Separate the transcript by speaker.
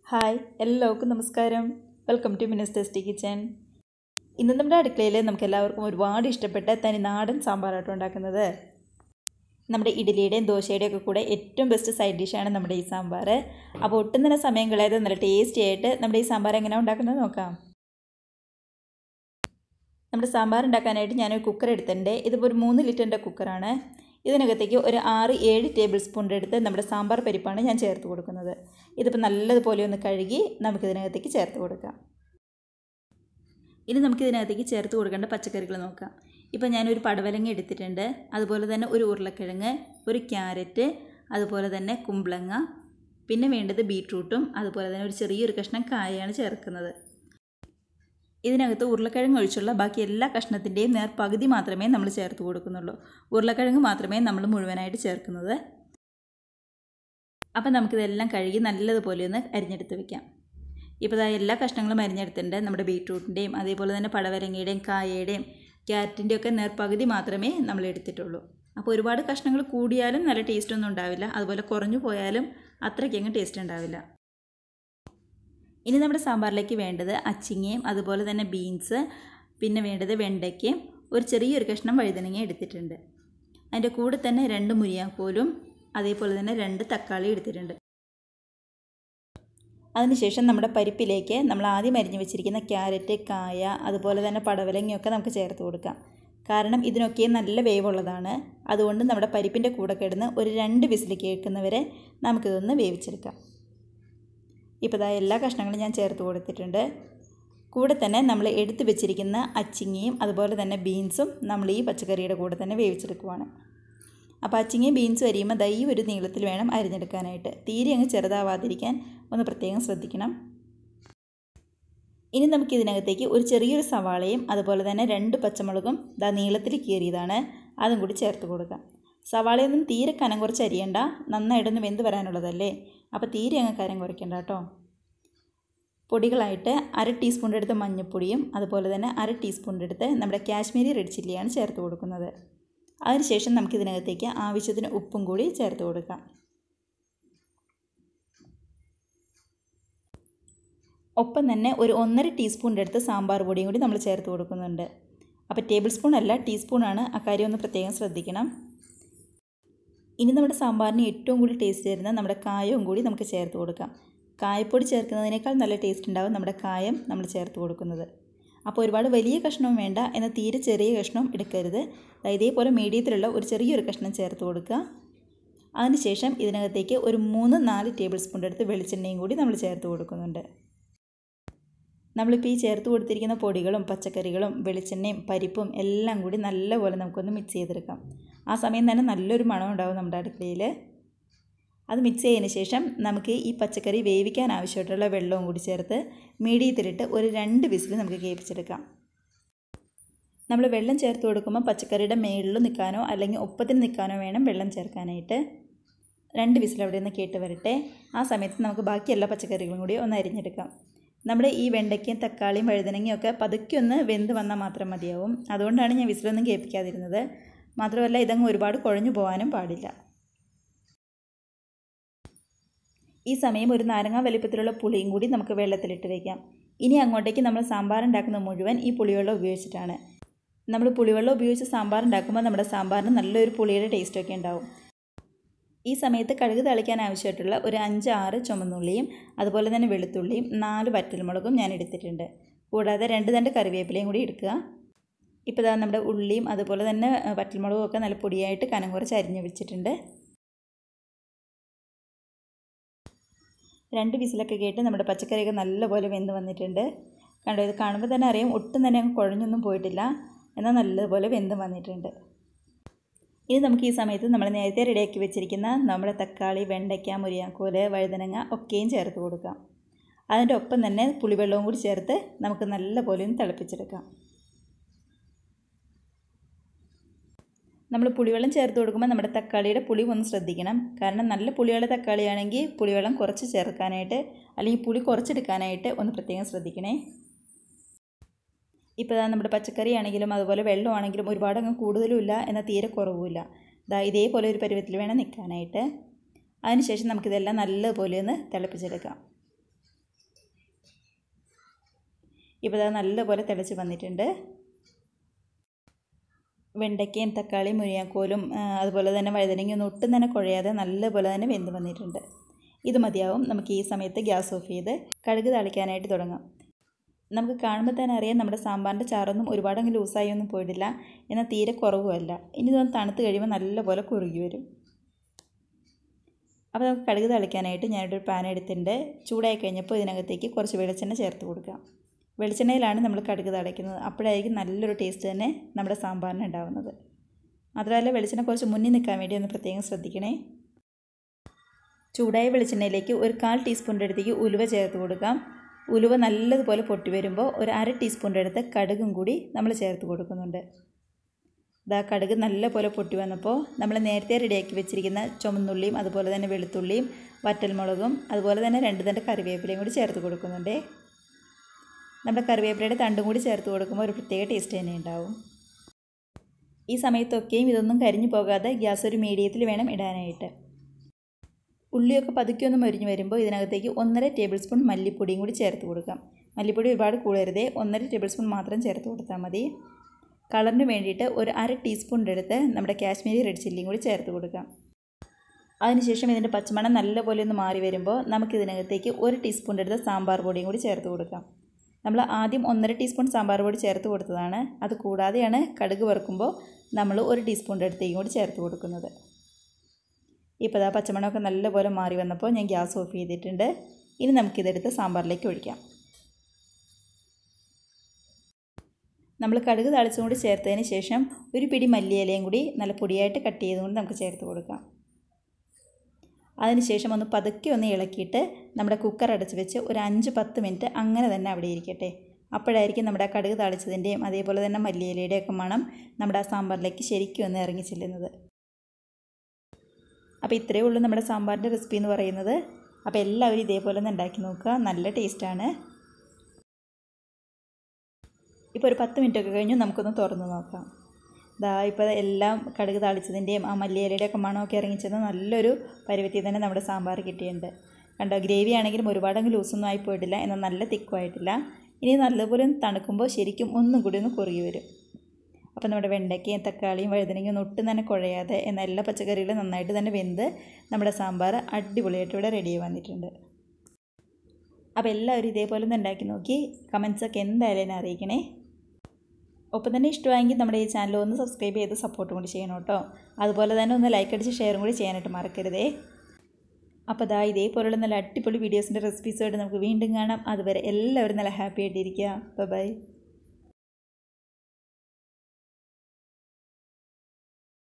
Speaker 1: hi എല്ലാവർക്കും നമസ്കാരം welcome to Mina's tasty kitchen ഇന്ന് നമ്മുടെ അടുക്കളയിൽ നമുക്ക് എല്ലാവർക്കും ഒരുപാട് ഇഷ്ടപ്പെട്ട തനി നാടൻ സാമ്പാറായിട്ട് ഉണ്ടാക്കുന്നത് നമ്മുടെ ഇഡ്ഡലിയുടെയും ദോശയുടെയും ഒക്കെ കൂടെ ഏറ്റവും ബെസ്റ്റ് സൈഡ് ഡിഷാണ് നമ്മുടെ ഈ സാമ്പാർ അപ്പോൾ ഒട്ടും തന്നെ സമയം കളയാതെ നല്ല ടേസ്റ്റി ആയിട്ട് നമ്മുടെ ഈ സാമ്പാർ എങ്ങനെയാണ് ഉണ്ടാക്കുന്നത് നോക്കാം നമ്മുടെ സാമ്പാർ ഉണ്ടാക്കാനായിട്ട് ഞാനൊരു കുക്കർ എടുത്തിട്ടുണ്ട് ഇതിപ്പോൾ ഒരു മൂന്ന് ലിറ്ററിൻ്റെ കുക്കറാണ് ഇതിനകത്തേക്ക് ഒരു ആറ് ഏഴ് ടേബിൾ സ്പൂൺ എടുത്ത് നമ്മുടെ സാമ്പാർ പരിപ്പാണ് ഞാൻ ചേർത്ത് കൊടുക്കുന്നത് ഇതിപ്പോൾ നല്ലതുപോലെ ഒന്ന് കഴുകി നമുക്കിതിനകത്തേക്ക് ചേർത്ത് കൊടുക്കാം ഇനി നമുക്കിതിനകത്തേക്ക് ചേർത്ത് കൊടുക്കേണ്ട പച്ചക്കറികൾ നോക്കാം ഇപ്പോൾ ഞാനൊരു പടവലങ്ങ എടുത്തിട്ടുണ്ട് അതുപോലെ തന്നെ ഒരു ഉരുളക്കിഴങ്ങ് ഒരു ക്യാരറ്റ് അതുപോലെ തന്നെ കുമ്പളങ്ങ പിന്നെ വേണ്ടത് ബീട്രൂട്ടും അതുപോലെ തന്നെ ഒരു ചെറിയൊരു കഷ്ണം കായയാണ് ചേർക്കുന്നത് ഇതിനകത്ത് ഉരുളക്കിഴങ്ങ് ഒഴിച്ചുള്ള ബാക്കി എല്ലാ കഷ്ണത്തിൻ്റെയും നേർ പകുതി മാത്രമേ നമ്മൾ ചേർത്ത് കൊടുക്കുന്നുള്ളൂ ഉരുളക്കിഴങ്ങ് മാത്രമേ നമ്മൾ മുഴുവനായിട്ട് ചേർക്കുന്നത് അപ്പം നമുക്കിതെല്ലാം കഴുകി നല്ലതുപോലെ ഒന്ന് അരിഞ്ഞെടുത്ത് വെക്കാം ഇപ്പോൾ ഇതാ എല്ലാ കഷ്ണങ്ങളും അരിഞ്ഞെടുത്തിട്ടുണ്ട് നമ്മുടെ ബീട്രൂട്ടിൻ്റെയും അതേപോലെ തന്നെ പടവലങ്ങയുടെയും കായയുടെയും ക്യാരറ്റിൻ്റെ ഒക്കെ നേർ പകുതി മാത്രമേ നമ്മൾ എടുത്തിട്ടുള്ളൂ അപ്പോൾ ഒരുപാട് കഷ്ണങ്ങൾ കൂടിയാലും നല്ല ടേസ്റ്റ് ഒന്നും ഉണ്ടാവില്ല അതുപോലെ കുറഞ്ഞു പോയാലും അത്രയ്ക്കങ്ങ് ടേസ്റ്റ് ഉണ്ടാവില്ല ഇനി നമ്മുടെ സാമ്പാറിലേക്ക് വേണ്ടത് അച്ചിങ്ങയും അതുപോലെ തന്നെ ബീൻസ് പിന്നെ വേണ്ടത് വെണ്ടയ്ക്കയും ഒരു ചെറിയൊരു കഷ്ണം വഴുതനങ്ങ എടുത്തിട്ടുണ്ട് അതിൻ്റെ കൂടെ തന്നെ രണ്ട് മുരിയാക്കോലും അതേപോലെ തന്നെ രണ്ട് തക്കാളി എടുത്തിട്ടുണ്ട് അതിനുശേഷം നമ്മുടെ പരിപ്പിലേക്ക് നമ്മൾ ആദ്യം അരിഞ്ഞു വെച്ചിരിക്കുന്ന ക്യാരറ്റ് കായ അതുപോലെ തന്നെ പടവലങ്ങയൊക്കെ നമുക്ക് ചേർത്ത് കൊടുക്കാം കാരണം ഇതിനൊക്കെ നല്ല വേവുള്ളതാണ് അതുകൊണ്ട് നമ്മുടെ പരിപ്പിൻ്റെ കൂടെ കിടന്ന് ഒരു രണ്ട് വിസിൽ കേൾക്കുന്നവരെ നമുക്കിതൊന്ന് വേവിച്ചെടുക്കാം ഇപ്പോൾ ഇതാ എല്ലാ കഷ്ണങ്ങളും ഞാൻ ചേർത്ത് കൊടുത്തിട്ടുണ്ട് കൂടെ തന്നെ നമ്മൾ എടുത്തു വെച്ചിരിക്കുന്ന അച്ചിങ്ങയും അതുപോലെ തന്നെ ബീൻസും നമ്മൾ ഈ പച്ചക്കറിയുടെ കൂടെ തന്നെ വേവിച്ചെടുക്കുവാണ് അപ്പോൾ അച്ചിങ്ങയും ബീൻസും അരിയുമ്പോൾ ദൈ ഒരു നീളത്തിൽ വേണം അരിഞ്ഞെടുക്കാനായിട്ട് തീരെ അങ്ങ് ചെറുതാവാതിരിക്കാൻ ഒന്ന് പ്രത്യേകം ശ്രദ്ധിക്കണം ഇനി നമുക്ക് ഇതിനകത്തേക്ക് ഒരു ചെറിയൊരു സവാളയും അതുപോലെ തന്നെ രണ്ട് പച്ചമുളകും ദാ നീളത്തിൽ കീറിയതാണ് അതും കൂടി ചേർത്ത് കൊടുക്കാം സവാളയൊന്നും തീരെ കനം കുറച്ച് അരിയണ്ട നന്നായിട്ടൊന്ന് വെന്ത് വരാനുള്ളതല്ലേ അപ്പോൾ തീരെ അങ്ങ് കനം കുറയ്ക്കണ്ട കേട്ടോ പൊടികളായിട്ട് അര ടീസ്പൂണിൻ്റെ അടുത്ത് മഞ്ഞൾപ്പൊടിയും അതുപോലെ തന്നെ അര ടീസ്പൂണിൻ്റെ അടുത്ത് നമ്മുടെ കാശ്മീരി റെഡ് ചില്ലിയാണ് ചേർത്ത് കൊടുക്കുന്നത് അതിനുശേഷം നമുക്കിതിനകത്തേക്ക് ആവശ്യത്തിന് ഉപ്പും കൂടി ചേർത്ത് കൊടുക്കാം ഒപ്പം തന്നെ ഒരു ഒന്നര ടീസ്പൂണിൻ്റെ അടുത്ത് സാമ്പാർ പൊടിയും കൂടി നമ്മൾ ചേർത്ത് കൊടുക്കുന്നുണ്ട് അപ്പോൾ ടേബിൾ സ്പൂൺ അല്ല ടീസ്പൂണാണ് ആ കാര്യം ഒന്ന് പ്രത്യേകം ശ്രദ്ധിക്കണം ഇനി നമ്മുടെ സാമ്പാറിന് ഏറ്റവും കൂടുതൽ ടേസ്റ്റ് തരുന്ന നമ്മുടെ കായവും കൂടി നമുക്ക് ചേർത്ത് കൊടുക്കാം കായപ്പൊടി ചേർക്കുന്നതിനേക്കാൾ നല്ല ടേസ്റ്റ് ഉണ്ടാവും നമ്മുടെ കായം നമ്മൾ ചേർത്ത് കൊടുക്കുന്നത് അപ്പോൾ ഒരുപാട് വലിയ കഷ്ണവും വേണ്ട എന്നാൽ തീരെ ചെറിയ കഷ്ണവും എടുക്കരുത് ഇതേപോലെ മീഡിയത്തിലുള്ള ഒരു ചെറിയൊരു കഷ്ണം ചേർത്ത് കൊടുക്കുക അതിനുശേഷം ഇതിനകത്തേക്ക് ഒരു മൂന്ന് നാല് ടേബിൾ സ്പൂണിൻ്റെ അടുത്ത് വെളിച്ചെണ്ണയും കൂടി നമ്മൾ ചേർത്ത് കൊടുക്കുന്നുണ്ട് നമ്മളിപ്പോൾ ഈ ചേർത്ത് കൊടുത്തിരിക്കുന്ന പൊടികളും പച്ചക്കറികളും വെളിച്ചെണ്ണയും പരിപ്പും എല്ലാം കൂടി നല്ലപോലെ നമുക്കൊന്ന് മിക്സ് ചെയ്തെടുക്കാം ആ സമയം തന്നെ നല്ലൊരു മണം ഉണ്ടാവും നമ്മുടെ അടുക്കളയിൽ അത് മിക്സ് ചെയ്തതിന് ശേഷം നമുക്ക് ഈ പച്ചക്കറി വേവിക്കാൻ ആവശ്യമായിട്ടുള്ള വെള്ളവും കൂടി ചേർത്ത് മീഡിയത്തിലിട്ട് ഒരു രണ്ട് വിസിൽ നമുക്ക് കേൾപ്പിച്ചെടുക്കാം നമ്മൾ വെള്ളം ചേർത്ത് കൊടുക്കുമ്പോൾ പച്ചക്കറിയുടെ മേളിൽ നിൽക്കാനോ അല്ലെങ്കിൽ ഒപ്പത്തിന് നിൽക്കാനോ വേണം വെള്ളം ചേർക്കാനായിട്ട് രണ്ട് വിസിൽ അവിടെ നിന്ന് കേട്ട് വരട്ടെ ആ സമയത്ത് നമുക്ക് ബാക്കി എല്ലാ പച്ചക്കറികളും കൂടി ഒന്ന് അരിഞ്ഞെടുക്കാം നമ്മുടെ ഈ വെണ്ടയ്ക്കയും തക്കാളിയും വഴുതനങ്ങയും ഒക്കെ പതുക്കെ ഒന്ന് വെന്ത് വന്നാൽ മാത്രം മതിയാവും അതുകൊണ്ടാണ് ഞാൻ വിസിലൊന്നും കേൾപ്പിക്കാതിരുന്നത് മാത്രമല്ല ഇതങ്ങ് ഒരുപാട് കുഴഞ്ഞു പോകാനും പാടില്ല ഈ സമയം ഒരു നാരങ്ങ വലിപ്പത്തിലുള്ള പുളിയും കൂടി നമുക്ക് വെള്ളത്തിലിട്ട് വയ്ക്കാം ഇനി അങ്ങോട്ടേക്ക് നമ്മൾ സാമ്പാർ ഉണ്ടാക്കുന്ന മുഴുവൻ ഈ പുളിവെള്ളം ഉപയോഗിച്ചിട്ടാണ് നമ്മൾ പുളിവെള്ളം ഉപയോഗിച്ച് സാമ്പാർ ഉണ്ടാക്കുമ്പോൾ നമ്മുടെ സാമ്പാറിന് നല്ലൊരു പുളിയുടെ ടേസ്റ്റൊക്കെ ഉണ്ടാവും ഈ സമയത്ത് കടുക് തളിക്കാൻ ആവശ്യമായിട്ടുള്ള ഒരു അഞ്ച് ആറ് ചുമന്നുള്ളിയും അതുപോലെ തന്നെ വെളുത്തുള്ളിയും നാല് വറ്റൽമുളകും ഞാൻ എടുത്തിട്ടുണ്ട് കൂടാതെ രണ്ട് രണ്ട് കറിവേപ്പിലയും കൂടി എടുക്കുക ഇപ്പോൾ ഇതാ നമ്മുടെ ഉള്ളിയും അതുപോലെ തന്നെ വറ്റൽമുളകും ഒക്കെ നല്ല പൊടിയായിട്ട് കനം കുറച്ച് അരിഞ്ഞ് വെച്ചിട്ടുണ്ട് രണ്ട് വിസിലൊക്കെ കേട്ട് നമ്മുടെ പച്ചക്കറിയൊക്കെ നല്ലപോലെ വെന്ത് വന്നിട്ടുണ്ട് കണ്ടോ ഇത് കാണുമ്പോൾ തന്നെ അറിയാം ഒട്ടും തന്നെ അങ്ങ് കുഴഞ്ഞൊന്നും പോയിട്ടില്ല എന്നാൽ നല്ലപോലെ വെന്ത് വന്നിട്ടുണ്ട് ഇനി നമുക്ക് ഈ സമയത്ത് നമ്മൾ നേരത്തെ റെഡിയാക്കി വെച്ചിരിക്കുന്ന നമ്മുടെ തക്കാളി വെണ്ടയ്ക്ക മുരിയാക്കോല് വഴുതനങ്ങ ഒക്കെയും ചേർത്ത് കൊടുക്കാം അതിൻ്റെ ഒപ്പം തന്നെ പുളിവെള്ളവും കൂടി ചേർത്ത് നമുക്ക് നല്ലപോലെ ഒന്ന് തിളപ്പിച്ചെടുക്കാം നമ്മൾ പുളിവെള്ളം ചേർത്ത് കൊടുക്കുമ്പോൾ നമ്മുടെ തക്കാളിയുടെ പുളി ഒന്ന് ശ്രദ്ധിക്കണം കാരണം നല്ല പുളിയുള്ള തക്കാളിയാണെങ്കിൽ പുളിവെള്ളം കുറച്ച് ചേർക്കാനായിട്ട് അല്ലെങ്കിൽ പുളി കുറച്ചെടുക്കാനായിട്ട് ഒന്ന് പ്രത്യേകം ശ്രദ്ധിക്കണേ ഇപ്പോൾ നമ്മുടെ പച്ചക്കറി ആണെങ്കിലും അതുപോലെ വെള്ളമാണെങ്കിലും ഒരുപാട് അങ്ങ് കൂടുതലുമില്ല എന്നാൽ തീരെ കുറവുമില്ല ഇതാ ഇതേപോലെ ഒരു പരുവത്തിൽ വേണം നിൽക്കാനായിട്ട് അതിനുശേഷം നമുക്കിതെല്ലാം നല്ലപോലെ ഒന്ന് തിളപ്പിച്ചെടുക്കാം ഇപ്പോൾ അത് നല്ലപോലെ തിളച്ച് വന്നിട്ടുണ്ട് വെണ്ടയ്ക്കയും തക്കാളിയും മുരിങ്ങാക്കോലും അതുപോലെ തന്നെ വഴുതനങ്ങയും ഒന്നും ഒട്ടും തന്നെ കുഴയാതെ നല്ലപോലെ തന്നെ വെന്ത് വന്നിട്ടുണ്ട് ഇത് മതിയാവും നമുക്ക് ഈ സമയത്ത് ഗ്യാസ് ഓഫ് ചെയ്ത് കടുക് തളിക്കാനായിട്ട് തുടങ്ങാം നമുക്ക് കാണുമ്പോൾ തന്നെ അറിയാം നമ്മുടെ സാമ്പാറിൻ്റെ ചാറൊന്നും ഒരുപാട് അങ്ങ് ലൂസായി ഒന്നും പോയിട്ടില്ല എന്നാൽ തീരെ കുറവുമല്ല ഇനി ഇതൊന്ന് തണുത്ത് കഴിയുമ്പോൾ നല്ലപോലെ കുറുകി വരും അപ്പോൾ നമുക്ക് കടുക് തളിക്കാനായിട്ട് ഞാനിവിടെ ഒരു പാൻ എടുത്തിട്ടുണ്ട് ചൂടായി കഴിഞ്ഞപ്പോൾ ഇതിനകത്തേക്ക് കുറച്ച് വെളിച്ചെണ്ണ ചേർത്ത് കൊടുക്കാം വെളിച്ചെണ്ണയിലാണ് നമ്മൾ കടുക് തളിക്കുന്നത് അപ്പോഴായിരിക്കും നല്ലൊരു ടേസ്റ്റ് തന്നെ നമ്മുടെ സാമ്പാറിന് ഉണ്ടാവുന്നത് മാത്രമല്ല വെളിച്ചെണ്ണ കുറച്ച് മുന്നിൽ നിൽക്കാൻ വേണ്ടി ഒന്ന് പ്രത്യേകം ശ്രദ്ധിക്കണേ ചൂടായ വെളിച്ചെണ്ണയിലേക്ക് ഒരു കാൽ ടീസ്പൂണിൻ്റെ അടുത്തേക്ക് ഉലുവ ചേർത്ത് കൊടുക്കാം ഉലുവ നല്ലതുപോലെ പൊട്ടി വരുമ്പോൾ ഒരു അര ടീസ്പൂണിൻ്റെ അടുത്ത് കടുകും കൂടി നമ്മൾ ചേർത്ത് കൊടുക്കുന്നുണ്ട് ഇതാ കടുക് നല്ലപോലെ പൊട്ടി വന്നപ്പോൾ നമ്മൾ നേരത്തെ റെഡിയാക്കി വെച്ചിരിക്കുന്ന ചുമന്നുള്ളിയും അതുപോലെ തന്നെ വെളുത്തുള്ളിയും വറ്റൽമുളകും അതുപോലെ തന്നെ രണ്ട് തണ്ട് കറിവേപ്പിലയും കൂടി ചേർത്ത് കൊടുക്കുന്നുണ്ട് നമ്മുടെ കറിവേപ്പിലയുടെ തണ്ടും കൂടി ചേർത്ത് കൊടുക്കുമ്പോൾ ഒരു പ്രത്യേക ടേസ്റ്റ് തന്നെ ഉണ്ടാവും ഈ സമയത്തൊക്കെയും ഇതൊന്നും കരിഞ്ഞു പോകാതെ ഗ്യാസ് ഒരു മീഡിയത്തിൽ വേണം ഇടാനായിട്ട് ഉള്ളിയൊക്കെ പതുക്കെ ഒന്ന് മൊരിഞ്ഞ് വരുമ്പോൾ ഇതിനകത്തേക്ക് ഒന്നര ടേബിൾ സ്പൂൺ മല്ലിപ്പൊടിയും കൂടി ചേർത്ത് കൊടുക്കാം മല്ലിപ്പൊടി ഒരുപാട് കൂടരുതേ ഒന്നര ടേബിൾ സ്പൂൺ മാത്രം ചേർത്ത് കൊടുത്താൽ മതി കളറിന് വേണ്ടിയിട്ട് ഒരു അര ടീസ്പൂണിൻ്റെ അടുത്ത് നമ്മുടെ കാശ്മീരി റെഡ് ചില്ലിയും കൂടി ചേർത്ത് കൊടുക്കാം അതിനുശേഷം ഇതിൻ്റെ പച്ചമണം നല്ലപോലെ ഒന്ന് മാറി വരുമ്പോൾ നമുക്കിതിനകത്തേക്ക് ഒരു ടീസ്പൂണിൻ്റെ അടുത്ത് സാമ്പാർ പൊടിയും കൂടി ചേർത്ത് കൊടുക്കാം നമ്മൾ ആദ്യം ഒന്നര ടീസ്പൂൺ സാമ്പാർ പൊടി ചേർത്ത് കൊടുത്തതാണ് അത് കൂടാതെയാണ് കടുക് വറുക്കുമ്പോൾ നമ്മൾ ഒരു ടീസ്പൂണിൻ്റെ അടുത്തേക്കും കൂടി ചേർത്ത് കൊടുക്കുന്നത് ഇപ്പോൾ ആ പച്ചമണമൊക്കെ നല്ലപോലെ മാറി വന്നപ്പോൾ ഞാൻ ഗ്യാസ് ഓഫ് ചെയ്തിട്ടുണ്ട് ഇനി നമുക്കിതെടുത്ത് സാമ്പാറിലേക്ക് ഒഴിക്കാം നമ്മൾ കടുക് തളിച്ചും കൂടി ചേർത്തതിന് ശേഷം ഒരു പിടി മല്ലിയിലയും കൂടി നല്ല പൊടിയായിട്ട് കട്ട് ചെയ്തുകൊണ്ട് നമുക്ക് ചേർത്ത് കൊടുക്കാം അതിനുശേഷം ഒന്ന് പതുക്കെ ഒന്ന് ഇളക്കിയിട്ട് നമ്മുടെ കുക്കർ അടച്ച് വെച്ച് ഒരു അഞ്ച് പത്ത് മിനിറ്റ് അങ്ങനെ തന്നെ അവിടെ ഇരിക്കട്ടെ അപ്പോഴായിരിക്കും നമ്മുടെ ആ കടുക് തളിച്ചതിൻ്റെയും അതേപോലെ തന്നെ മല്ലിയിലയുടെയും ഒക്കെ മണം നമ്മുടെ ആ സാമ്പാറിലേക്ക് ശരിക്കും ഒന്ന് ഇറങ്ങി ചെല്ലുന്നത് അപ്പോൾ ഇത്രയേ ഉള്ളൂ നമ്മുടെ സാമ്പാറിൻ്റെ റെസിപ്പി എന്ന് പറയുന്നത് അപ്പോൾ എല്ലാവരും ഇതേപോലെ ഒന്ന് ഉണ്ടാക്കി നോക്കുക നല്ല ടേസ്റ്റാണ് ഇപ്പോൾ ഒരു പത്ത് മിനിറ്റൊക്കെ കഴിഞ്ഞു നമുക്കൊന്ന് തുറന്ന് നോക്കാം ഇതാ ഇപ്പോൾ എല്ലാം കടുക് താളിച്ചതിൻ്റെയും ആ മല്ലിയിലയുടെ ഒക്കെ മണമൊക്കെ ഇറങ്ങിച്ചത് നല്ലൊരു പരുവത്തിൽ തന്നെ നമ്മുടെ സാമ്പാർ കിട്ടിയിട്ടുണ്ട് കണ്ടോ ഗ്രേവി ആണെങ്കിലും ഒരുപാടങ്ങ് ലൂസൊന്നും ആയി പോയിട്ടില്ല എന്നാൽ നല്ല തിക്കുമായിട്ടില്ല ഇനി നല്ലപോലെ തണുക്കുമ്പോൾ ശരിക്കും ഒന്നും കൂടി ഒന്ന് കുറുകി വരും അപ്പോൾ നമ്മുടെ വെണ്ടയ്ക്കയും തക്കാളിയും വഴുതനങ്ങയും ഒന്നും ഒട്ടും തന്നെ കുഴയാതെ എന്നാൽ എല്ലാ പച്ചക്കറികളും നന്നായിട്ട് തന്നെ വെന്ത് നമ്മുടെ സാമ്പാർ അടിപൊളിയായിട്ട് ഇവിടെ റെഡി ആയി വന്നിട്ടുണ്ട് അപ്പോൾ എല്ലാവരും ഇതേപോലെ ഒന്ന് ഉണ്ടാക്കി നോക്കി കമൻസൊക്കെ എന്തായാലും എന്നെ അറിയിക്കണേ ഒപ്പം തന്നെ ഇഷ്ടമായെങ്കിൽ നമ്മുടെ ഈ ചാനൽ ഒന്ന് സബ്സ്ക്രൈബ് ചെയ്ത് സപ്പോർട്ടും കൂടി ചെയ്യണം കേട്ടോ അതുപോലെ തന്നെ ഒന്ന് ലൈക്ക് അടിച്ച് ഷെയറും കൂടി ചെയ്യാനായിട്ട് മറക്കരുതേ അപ്പോൾ ദാ ഇതേപോലുള്ള നല്ല അടിപൊളി വീഡിയോസിൻ്റെ റെസിപ്പീസുമായിട്ട് നമുക്ക് വീണ്ടും കാണാം അതുവരെ എല്ലാവരും നല്ല ഹാപ്പി ആയിട്ടിരിക്കുക ബൈ